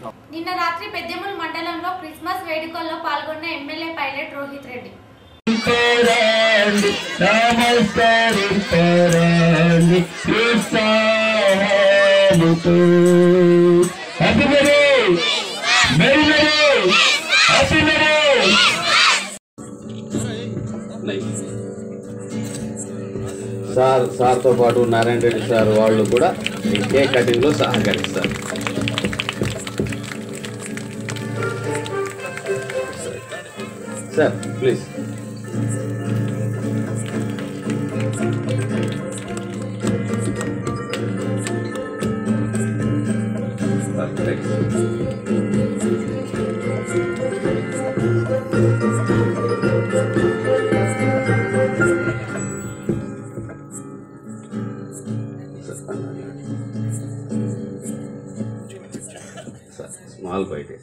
నిన్న రాత్రి పెద్దెముల్ మండలంలో క్రిస్మస్ వేడుకల్లో పాల్గొన్న MLA Pilot Rohit Reddy Parandi, namaskarinparandi, Kristahamutu. Happy birthday! Merry birthday! Happy birthday! Sir సార్తో పాటు నారాయణ రెడ్డి సార్ వాళ్ళు కూడా ఈ కేక్ కటింగ్లో సహకరిస్తారు sir please small bite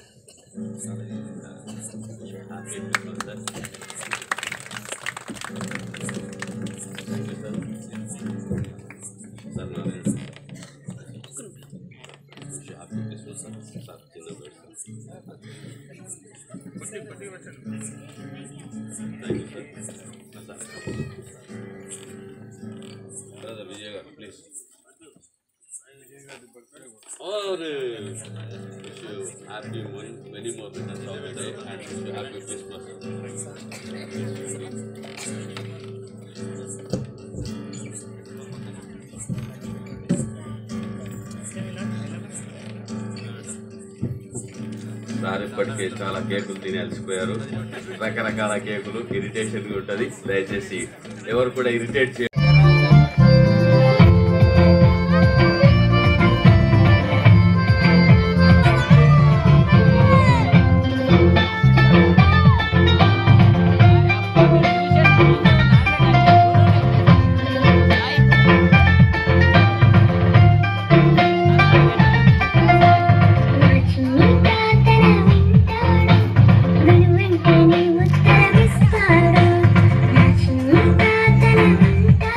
Vijay garu please और wish you happy one, many more returns of the day and wish you happy Christmas. Sir ఇప్పటికే చాలా కేకులు తిని అలసిపోయారు రకరకాల కేకులు ఇరిటేషన్ ఉంటుంది దయచేసి ఎవరు కూడా ఇరిటేట్ చే లక్ష్మీ ప్రార్థన వింటాడు వెనువెంటనే ఉత్తరమిస్తాడు లక్ష్మీ ప్రార్థన వింటాడు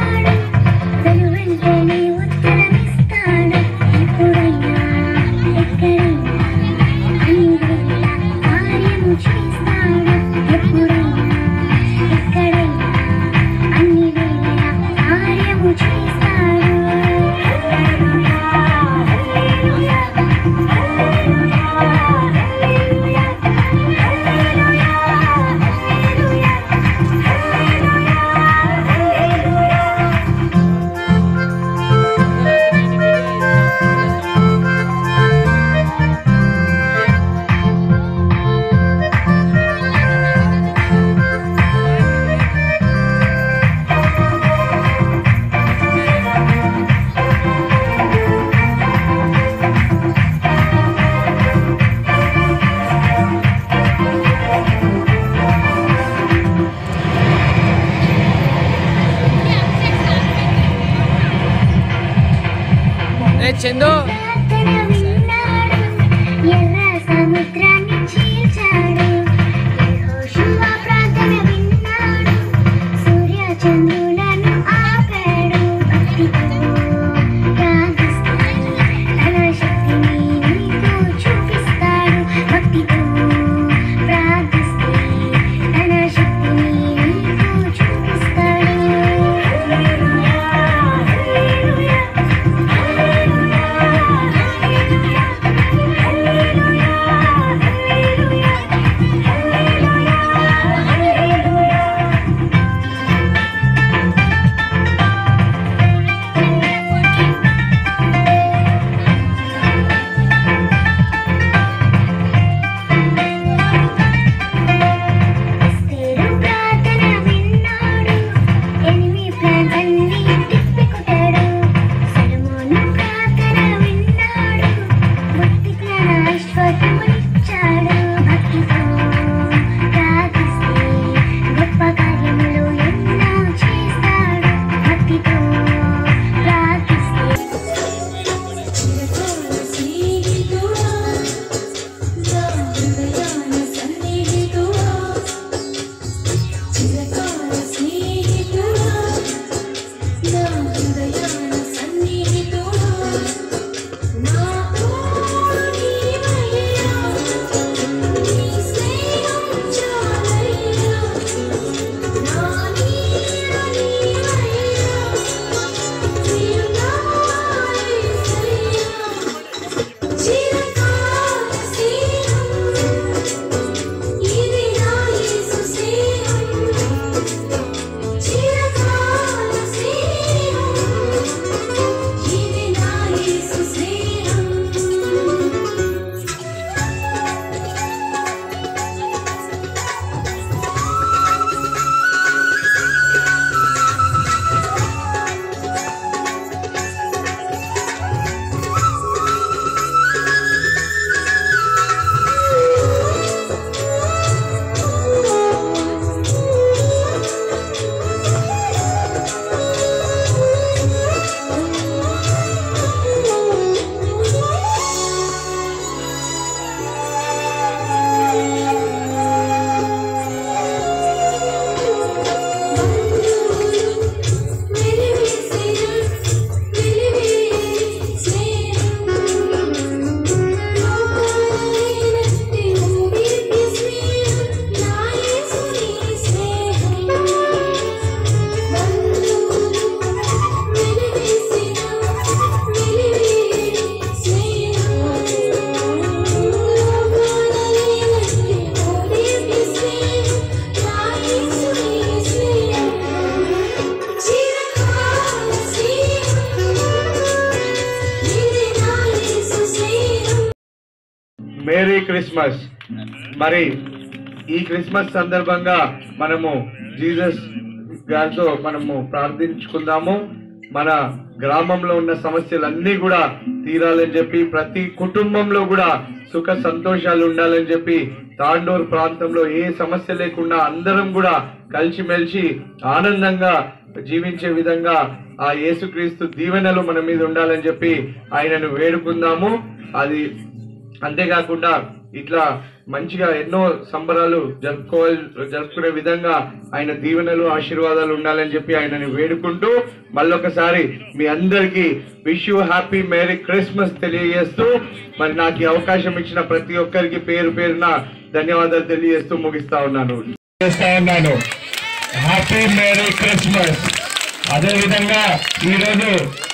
మేరీ క్రిస్మస్ మరి ఈ క్రిస్మస్ సందర్భంగా మనము జీసస్ గారితో మనము ప్రార్థించుకుందాము మన గ్రామంలో ఉన్న సమస్యలన్నీ కూడా తీరాలని చెప్పి ప్రతి కుటుంబంలో కూడా సుఖ సంతోషాలు ఉండాలని చెప్పి తాండూరు ప్రాంతంలో ఏ సమస్య లేకుండా అందరం కూడా కలిసిమెలిసి ఆనందంగా జీవించే విధంగా ఆ యేసుక్రీస్తు దీవెనలు మన మీద ఉండాలని చెప్పి ఆయనను వేడుకుందాము అది అంతేకాకుండా ఇట్లా మంచిగా ఎన్నో సంబరాలు జరుపుకోవాలి జరుపుకునే విధంగా ఆయన దీవెనలు ఆశీర్వాదాలు ఉండాలని చెప్పి ఆయనని వేడుకుంటూ మళ్ళొకసారి మీ అందరికీ wish you happy merry Christmas తెలియజేస్తూ మరి నాకు ఈ అవకాశం ఇచ్చిన ప్రతి ఒక్కరికి పేరు పేరున ధన్యవాదాలు తెలియజేస్తూ ముగిస్తా ఉన్నాను చేస్తా ఉన్నాను హ్యాపీ మేరీ క్రిస్మస్ అదే విధంగా ఈరోజు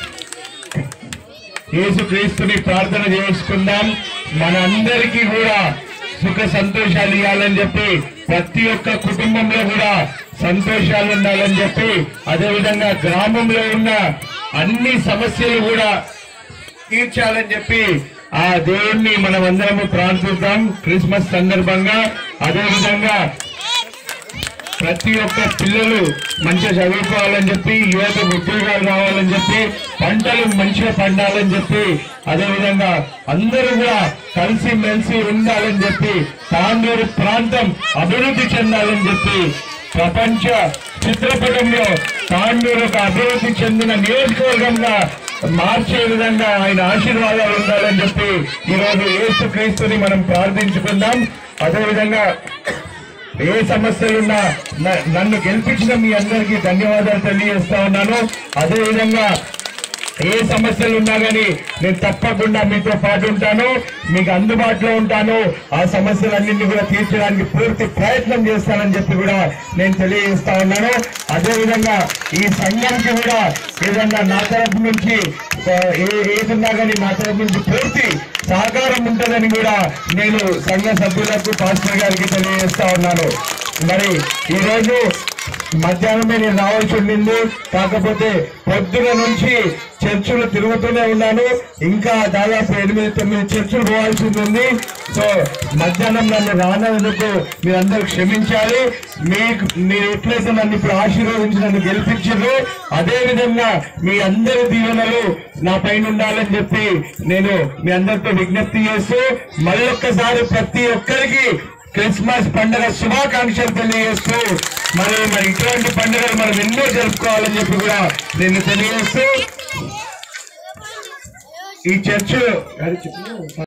యేసుక్రీస్తుని ప్రార్థన చేసుకుందాం మనందరికీ కూడా సుఖ సంతోషాలు ఇవ్వాలని చెప్పి ప్రతి ఒక్క కుటుంబంలో కూడా సంతోషాలు ఉండాలని చెప్పి అదే విధంగా గ్రామంలో ఉన్న అన్ని సమస్యలు కూడా తీర్చాలని చెప్పి ఆ దేవుణ్ణి మనం అందరము ప్రార్థిద్దాం క్రిస్మస్ సందర్భంగా అదే విధంగా ప్రతి ఒక్క పిల్లలు మంచిగా చదువుకోవాలని చెప్పి యువతకు ఉద్యోగాలు రావాలని చెప్పి పంటలు మంచిగా పండాలని చెప్పి అదే విధంగా అందరూ కూడా కలిసి మెలిసి ఉండాలని చెప్పి తాండూరు ప్రాంతం అభివృద్ధి చెందాలని చెప్పి ప్రపంచ చిత్రపటంలో తాండూరు ఒక అభివృద్ధి చెందిన నియోజకవర్గంగా మార్చే విధంగా ఆయన ఆశీర్వాదాలు ఉండాలని చెప్పి ఈరోజు యేసు క్రీస్తుని మనం ప్రార్థించుకుందాం అదేవిధంగా ఏ సమస్యలున్నా న- నన్ను గెలిపించిన మీ అందరికీ ధన్యవాదాలు తెలియజేస్తా ఉన్నాను అదే విధంగా ఏ సమస్యలు ఉన్నా కానీ నేను తప్పకుండా మీతో పాటు ఉంటాను మీకు అందుబాటులో ఉంటాను ఆ సమస్యలన్నింటినీ కూడా తీర్చడానికి పూర్తి ప్రయత్నం చేస్తానని చెప్పి కూడా నేను తెలియజేస్తా ఉన్నాను అదే విధంగా ఈ సంఘానికి కూడా ఏదన్నా నా తరపు నుంచి ఆ, ఏ ఏదున్నా కానీ నా తరపు నుంచి పూర్తి సహకారం ఉంటుందని కూడా నేను సంఘ సభ్యులకు పాస్టర్ గారికి తెలియజేస్తా ఉన్నాను మరి ఈ రోజు మధ్యాహ్నమే నేను రావాల్సి ఉండింది కాకపోతే పొద్దున నుంచి చర్చిలు తిరుగుతూనే ఉన్నాను ఇంకా దాదాపు ఎనిమిది తొమ్మిది చర్చిలు పోవాల్సి ఉంది సో మధ్యాహ్నం నన్ను రానందుకు మీరందరూ క్షమించాలి మీకు మీరు ఎట్లయితే నన్ను ఇప్పుడు ఆశీర్వదించి నన్ను గెలిపించారు అదే విధంగా మీ అందరి దీవెనలు నా పైన ఉండాలని చెప్పి నేను మీ అందరితో విజ్ఞప్తి చేస్తూ మళ్ళొక్కసారి ప్రతి ఒక్కరికి క్రిస్మస్ పండుగ శుభాకాంక్షలు తెలియజేస్తూ మరి మరి ఇటువంటి పండుగలు మనం ఎన్నో జరుపుకోవాలని చెప్పి కూడా నేను తెలియజేస్తూ ఈ చర్చ్